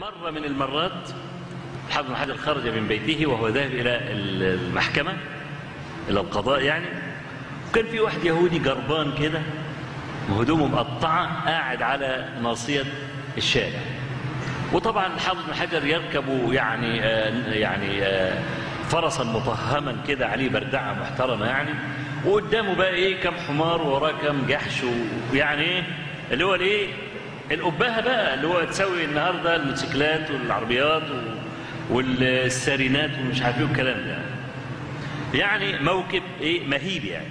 مرة من المرات الحافظ بن حجر خرج من بيته وهو ذاهب إلى المحكمة إلى القضاء يعني وكان في واحد يهودي جربان كده وهدومه مقطعة قاعد على ناصية الشارع وطبعا الحافظ بن حجر يركب يعني آه يعني آه فرسا مطهما كده عليه بردعة محترمة يعني وقدامه بقى ايه كم حمار وراه كم جحش ويعني ايه اللي هو الايه الأبهة بقى اللي هو تسوي النهارده الموتوسيكلات والعربيات والسارينات ومش عارف ايه والكلام ده يعني موكب ايه مهيب يعني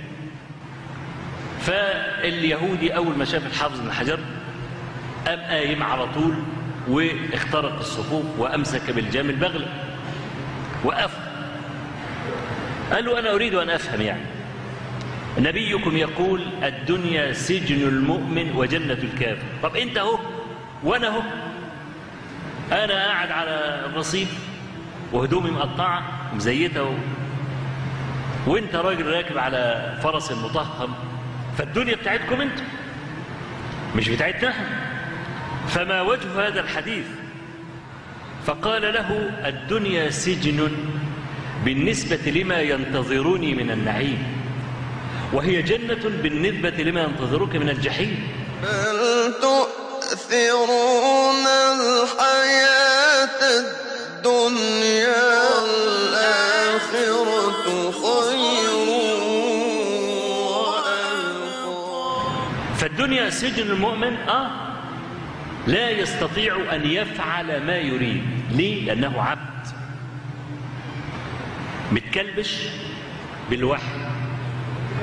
فاليهودي اول ما شاف الحافظ بن حجر قام قايم على طول واخترق الصفوف وامسك بالجام البغل وقف قال له انا اريد ان افهم يعني نبيكم يقول الدنيا سجن المؤمن وجنة الكافر طب انت اهو وانا اهو انا قاعد على الرصيف وهدومي مقطعة مزيتة و... وانت راجل راكب على فرس مطهم فالدنيا بتاعتكم انتم مش بتاعتنا فما وجه هذا الحديث فقال له الدنيا سجن بالنسبة لما ينتظرني من النعيم وهي جنة بالنسبة لما ينتظرك من الجحيم بل تؤثرون الحياة الدنيا والآخرة خير وأبقى فالدنيا سجن المؤمن آه لا يستطيع أن يفعل ما يريد ليه؟ لأنه عبد متكلبش بالوحي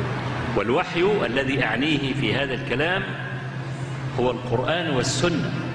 والوحي الذي أعنيه في هذا الكلام هو القرآن والسنة